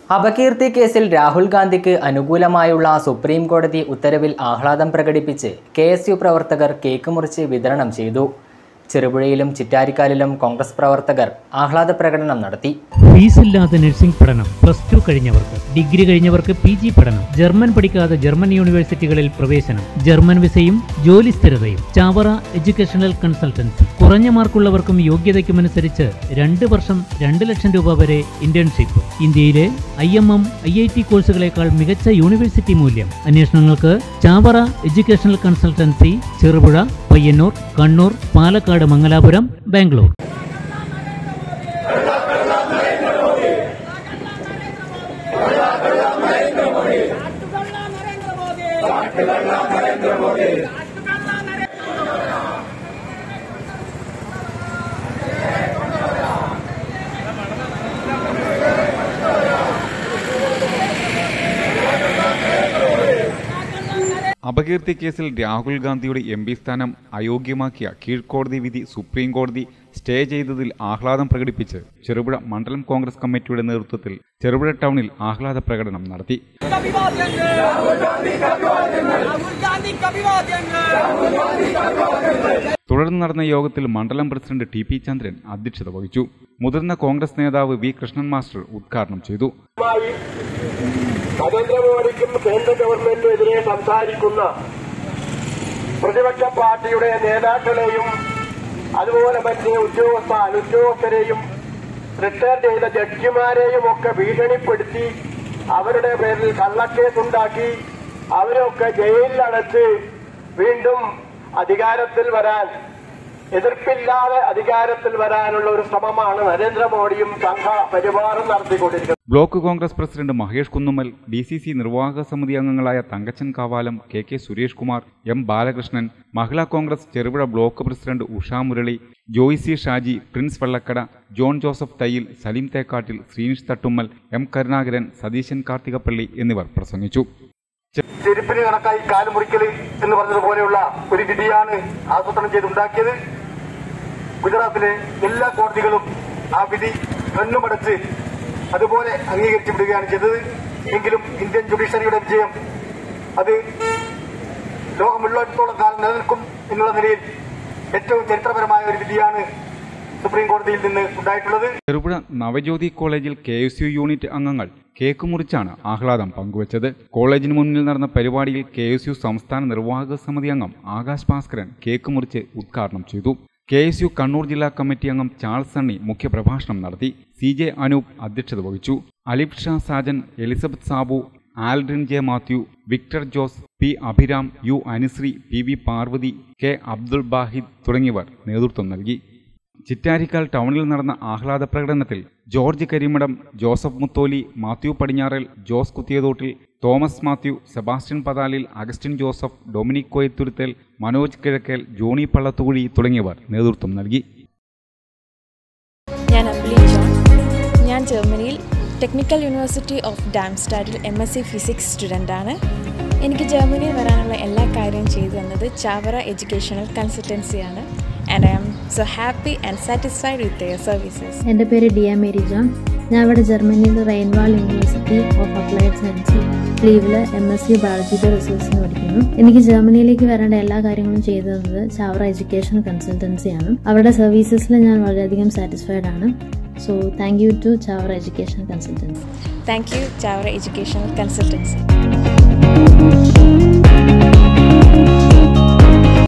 അപകീർത്തി കേസിൽ രാഹുൽ ഗാന്ധിക്ക് അനുകൂലമായുള്ള സുപ്രീം കോടതി ഉത്തരവിൽ ആഹ്ലാദം പ്രകടിപ്പിച്ച് കെ എസ് യു പ്രവർത്തകർ കേക്ക് മുറിച്ച് വിതരണം ചെയ്തു ചെറുപുഴയിലും ചിറ്റാരിക്കാലിലും കോൺഗ്രസ് പ്രവർത്തകർ ആഹ്ലാദ പ്രകടനം നടത്തി ഫീസില്ലാത്ത നഴ്സിംഗ് പഠനം പ്ലസ് ടു കഴിഞ്ഞവർക്ക് ഡിഗ്രി കഴിഞ്ഞവർക്ക് പി ജി പഠനം ജർമ്മൻ പഠിക്കാതെ ജർമ്മൻ യൂണിവേഴ്സിറ്റികളിൽ പ്രവേശനം ജർമ്മൻ വിസയും ജോലി സ്ഥിരതയും ചാവറ എഡ്യൂക്കേഷണൽ കൺസൾട്ടൻസി കുറഞ്ഞ മാർക്കുള്ളവർക്കും യോഗ്യതയ്ക്കുമനുസരിച്ച് രണ്ട് വർഷം രണ്ട് ലക്ഷം രൂപ വരെ ഇന്റേൺഷിപ്പ് ഇന്ത്യയിലെ I M M I I T കോഴ്സുകളേക്കാൾ മികച്ച യൂണിവേഴ്സിറ്റി മൂല്യം അന്വേഷണങ്ങൾക്ക് ചാവറ എഡ്യൂക്കേഷണൽ കൺസൾട്ടൻസി ചെറുപുഴ പയ്യന്നൂർ കണ്ണൂർ പാലക്കാട് മംഗലാപുരം ബാംഗ്ലൂർ അപകീർത്തി കേസിൽ രാഹുൽ ഗാന്ധിയുടെ എം പി സ്ഥാനം അയോഗ്യമാക്കിയ കീഴ്ക്കോടതി വിധി സുപ്രീം കോടതി സ്റ്റേ ചെയ്തതിൽ ആഹ്ലാദം പ്രകടിപ്പിച്ച് ചെറുപുഴ മണ്ഡലം കോൺഗ്രസ് കമ്മിറ്റിയുടെ നേതൃത്വത്തിൽ ചെറുപുഴ ടൗണിൽ ആഹ്ലാദ പ്രകടനം നടത്തി അഭിവാദ്യങ്ങൾ രാഹുൽ ഗാന്ധിക്ക് അഭിവാദ്യങ്ങൾ തുടർന്ന് നടന്ന യോഗത്തിൽ മണ്ഡലം പ്രസിഡന്റ് ടി പി ചന്ദ്രൻ അധ്യക്ഷത വഹിച്ചു മുതിർന്ന കോൺഗ്രസ് നേതാവ് വി കൃഷ്ണൻ മാസ്റ്റർ ഉദ്ഘാടനം ചെയ്തു മായി നരേന്ദ്രമോദിക്കും കേന്ദ്ര ഗവൺമെന്റിനെതിരെ സംസാരിക്കുന്ന പ്രതിപക്ഷ പാർട്ടിയുടെ നേതാക്കളെയും അതുപോലെ മറ്റ് ഉദ്യോഗസ്ഥ അനുദ്യോഗസ്ഥരെയും റിട്ടയർ ചെയ്ത ജഡ്ജിമാരെയും ഒക്കെ ഭീഷണിപ്പെടുത്തി അവരുടെ പേരിൽ കള്ളക്കേസുണ്ടാക്കി അവരൊക്കെ ജയിലിലടച്ച് വീണ്ടും അധികാരത്തിൽ വരാൻ എതിർപ്പില്ലാതെ അധികാരത്തിൽ വരാനുള്ള ഒരു ശ്രമമാണ് നരേന്ദ്രമോദിയും സംഘ പരിവാറും നടത്തിക്കൊണ്ടിരിക്കുന്നത് block Congress president Mahesh Kunnummal D C C നിർവാഹക സമിതി അംഗങ്ങളായ Thankachan Kavalam K K Suresh Kumar M Balakrishnan Mahila Congress Cherupuzha block president Usha Murali Joicy Shaji Prince Vellakkada John Joseph Thayyil Saleem Thekkattil Sreenish Thattummal M Karunakaran Satheesan Karthikappally എന്നിവർ പ്രസംഗിച്ചു ചെരുപ്പിന് കണക്കായി കാല് മുറിക്കല് എന്ന് പറഞ്ഞതുപോലെയുള്ള ഒരു വിധിയാണ് ആസൂത്രണം ചെയ്തുണ്ടാക്കിയത് ഗുജറാത്തിലെ എല്ലാ കോടതികളും ആ വിധി കണ്ണുമടച്ച് അതുപോലെ അംഗീകരിച്ചു വിടുകയാണ് ചെയ്തത് എങ്കിലും ഇന്ത്യൻ ജുഡീഷ്യറിയുടെ വിജയം അത് ലോകമുള്ളിടത്തോളം കാലം നിലനിൽക്കും എന്നുള്ള നിലയിൽ ഏറ്റവും ചരിത്രപരമായ ഒരു വിധിയാണ് സുപ്രീം കോടതിയിൽ നിന്ന് ഉണ്ടായിട്ടുള്ളത് ചെറുപുഴ നവജ്യോതി കോളേജിൽ കെ എസ് യു യൂണിറ്റ് അംഗങ്ങൾ കേക്ക് മുറിച്ചാണ് ആഹ്ലാദം പങ്കുവച്ചത് കോളേജിന് മുന്നിൽ നടന്ന പരിപാടിയിൽ കെ എസ് യു സംസ്ഥാന നിർവാഹക സമിതി അംഗം ആകാശ് ഭാസ്കരൻ കേക്ക് മുറിച്ച് ഉദ്ഘാടനം ചെയ്തു കെ എസ് യു കണ്ണൂർ ജില്ലാ കമ്മിറ്റി അംഗം ചാൾസ് സണ്ണി മുഖ്യപ്രഭാഷണം നടത്തി സി ജെ അനൂപ് അധ്യക്ഷത വഹിച്ചു Alif Shah Sajan Elizabeth Sabu Aldrin J Mathew Victor Jose P Abhiram U Anusree P V Parvathy K Abdul Bahid തുടങ്ങിയവർ നേതൃത്വം നൽകി ചിറ്റാരിക്കാൽ ടൗണിൽ നടന്ന ആഹ്ലാദ പ്രകടനത്തിൽ ജോർജ് കരിമടം ജോസഫ് മുത്തോലി മാത്യു പടിഞ്ഞാറൽ ജോസ് കുത്തിയതോട്ടിൽ തോമസ് മാത്യു സെബാസ്റ്റ്യൻ പതാലിൽ അഗസ്റ്റിൻ ജോസഫ് ഡൊമിനിക് കോയത്തുരുത്തൽ മനോജ് കിഴക്കൽ ജോണി പള്ളത്തുകുഴി തുടങ്ങിയവർ നേതൃത്വം നൽകി ഞാൻ അമ്പിളി ജോൺ ഞാൻ ജർമ്മനിയിൽ ടെക്നിക്കൽ യൂണിവേഴ്സിറ്റി ഓഫ് ഡാംസ്റ്റാഡിൽ എം എസ് സി ഫിസിക്സ് സ്റ്റുഡൻ്റാണ് എനിക്ക് ജർമ്മനിയിൽ വരാനുള്ള എല്ലാ കാര്യവും ചെയ്തു തന്നത് ചാവറ എഡ്യൂക്കേഷണൽ കൺസൾട്ടൻസിയാണ് and I am so happy and satisfied with their services എൻ്റെ പേര് ഡിയ മേരി ജോൺ ഞാൻ ഇവിടെ ജർമ്മനിയിൽ Rhein Waal university of applied science ലീവിൽ എം എസ് സി ബയോളജിക്കൽ റിസോഴ്സിന് പഠിക്കുന്നു എനിക്ക് ജർമ്മനിയിലേക്ക് വരേണ്ട എല്ലാ കാര്യങ്ങളും ചെയ്തു തന്നത് ചാവറ എഡ്യൂക്കേഷൻ കൺസൾട്ടൻസിയാണ് അവരുടെ സർവീസസിൽ ഞാൻ വളരെയധികം സാറ്റിസ്ഫൈഡ് ആണ് so thank you to Chavara education consultancy thank you Chavara educational consultancy